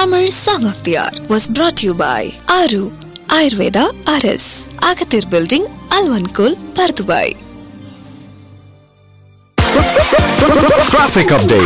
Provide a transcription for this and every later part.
Tamil Song of the Hour was brought to you by Aru Ayurveda RS, Agathir Building, Alvankul, Pardubai. Traffic update.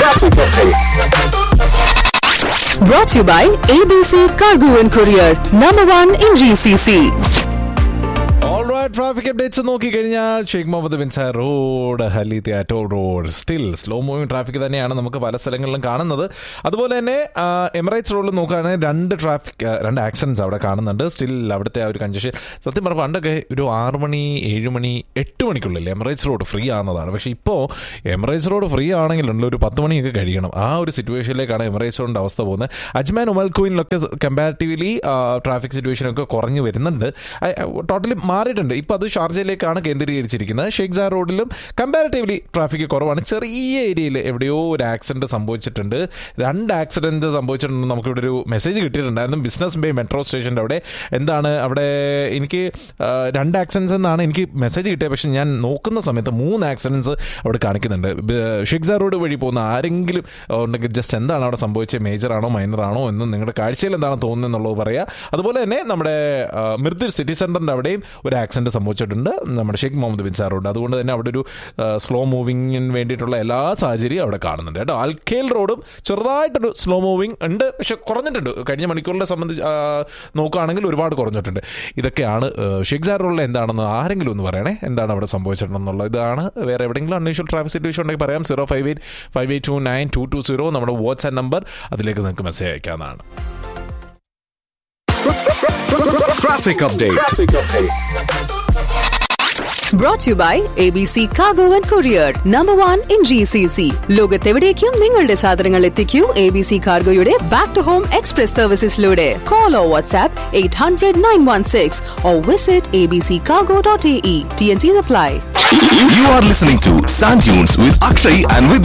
Brought to you by ABC Cargo and Courier, number one in GCC. Traffic updates നോക്കിക്കഴിഞ്ഞാൽ Sheikh Mohammed bin Zayed road ഹലി തിയാറ്റോൾ road still slow moving traffic തന്നെയാണ് നമുക്ക് പല സ്ഥലങ്ങളിലും കാണുന്നത് അതുപോലെ തന്നെ ആ, എമിറേറ്റ്സ് റോഡിൽ നോക്കുകയാണെങ്കിൽ രണ്ട് ട്രാഫിക് ആ, രണ്ട് ആക്സിഡൻസ് അവിടെ കാണുന്നുണ്ട് സ്റ്റിൽ അവിടുത്തെ ആ ഒരു കഞ്ചഷൻ സത്യം പറഞ്ഞാൽ പണ്ടൊക്കെ ഒരു ആറ് മണി ഏഴ് മണി എട്ട് മണിക്കുള്ളിൽ എമിറേറ്റ്സ് റോഡ് ഫ്രീ ആകുന്നതാണ് പക്ഷേ ഇപ്പോൾ എമിറേറ്റ്സ് റോഡ് ഫ്രീ ആണെങ്കിലുണ്ട് ഒരു പത്ത് മണിയൊക്കെ കഴിയണം ആ ഒരു സിറ്റുവേഷനിലേക്കാണ് എമിറേറ്റ്സ് റോഡിൻ്റെ അവസ്ഥ പോകുന്നത് അജ്മാൻ ഉമൽ കുയിനിലൊക്കെ കമ്പാരിറ്റീവ്ലി ട്രാഫിക് സിറ്റുവേഷനൊക്കെ കുറഞ്ഞു വരുന്നുണ്ട് ടോട്ടലി മാറിയിട്ടുണ്ട് ഇപ്പോൾ അത് ഷാർജയിലേക്കാണ് കേന്ദ്രീകരിച്ചിരിക്കുന്നത് ഷെയ്ഖ് സാർ റോഡിലും കമ്പാരിറ്റീവ്ലി ട്രാഫിക് കുറവാണ് ചെറിയ ഏരിയയിൽ എവിടെയോ ഒരു ആക്സിഡന്റ് സംഭവിച്ചിട്ടുണ്ട് രണ്ട് ആക്സിഡന്റ് സംഭവിച്ചിട്ടുണ്ട് നമുക്കിവിടെ ഒരു മെസ്സേജ് കിട്ടിയിട്ടുണ്ടായിരുന്നു ബിസിനസ് ബേ മെട്രോ സ്റ്റേഷൻ്റെ അവിടെ എന്താണ് അവിടെ എനിക്ക് ആ, രണ്ട് ആക്സിഡൻസ് എന്നാണ് എനിക്ക് മെസ്സേജ് കിട്ടിയത് പക്ഷേ ഞാൻ നോക്കുന്ന സമയത്ത് മൂന്ന് ആക്സിഡൻസ് അവിടെ കാണിക്കുന്നുണ്ട് ബ- ഷെയ്ഖ് സാർ റോഡ് വഴി പോകുന്ന ആരെങ്കിലും ഉണ്ടെങ്കിൽ ജസ്റ്റ് എന്താണ് അവിടെ സംഭവിച്ചത് മേജർ ആണോ മൈനർ ആണോ എന്ന് നിങ്ങളുടെ കാഴ്ചയിൽ എന്താണ് തോന്നുന്നത് എന്നുള്ളത് പറയുക അതുപോലെ തന്നെ നമ്മുടെ ആ, മിർദിർ സിറ്റി സെന്ററിന്റെ അവിടെയും ഒരു ആക്സിഡന്റ് സംഭവിച്ചിട്ടുണ്ട് നമ്മുടെ ഷെയ്ഖ് മുഹമ്മദ് ബിൻ സാറുണ്ട് അതുകൊണ്ട് തന്നെ അവിടെ ഒരു സ്ലോ മൂവിങ്ങിന് വേണ്ടിയിട്ടുള്ള എല്ലാ സാഹചര്യവും അവിടെ കാണുന്നുണ്ട് കേട്ടോ അൽഖേൽ റോഡും ചെറുതായിട്ടൊരു സ്ലോ മൂവിങ് ഉണ്ട് പക്ഷെ കുറഞ്ഞിട്ടുണ്ട് കഴിഞ്ഞ മണിക്കൂറിനെ സംബന്ധിച്ച് ആ, നോക്കുകയാണെങ്കിൽ ഒരുപാട് കുറഞ്ഞിട്ടുണ്ട് ഇതൊക്കെയാണ് ആ, ഷെയ്ഖ് സാർ റോഡിൽ എന്താണെന്ന് ആരെങ്കിലും ഒന്ന് പറയണേ എന്താണ് അവിടെ സംഭവിച്ചിട്ടുണ്ടെന്നുള്ളത് ഇതാണ് വേറെ എവിടെയെങ്കിലും അൺയൂഷ്വൽ ട്രാഫിക് സിറ്റുവേഷൻ ഉണ്ടെങ്കിൽ പറയാം zero five eight five eight two nine two two zero നമ്മുടെ വാട്സ്ആപ്പ് നമ്പർ അതിലേക്ക് നിങ്ങൾക്ക് മെസ്സേജ് അയക്കാവുന്നതാണ് Traffic update. Brought to you by ABC Cargo and Courier, number one in GCC. ലോകത്തെവിടേക്കും നിങ്ങളുടെ സാധനങ്ങൾ എത്തിക്കൂ എ ബി സി കാർഗോയുടെ ബാക്ക് ടു ഹോം എക്സ്പ്രസ് സർവീസസിലൂടെ call or WhatsApp eight hundred nine one six or visit A B C cargo dot A E T N C apply You are listening to Sand Dunes with Akshay and with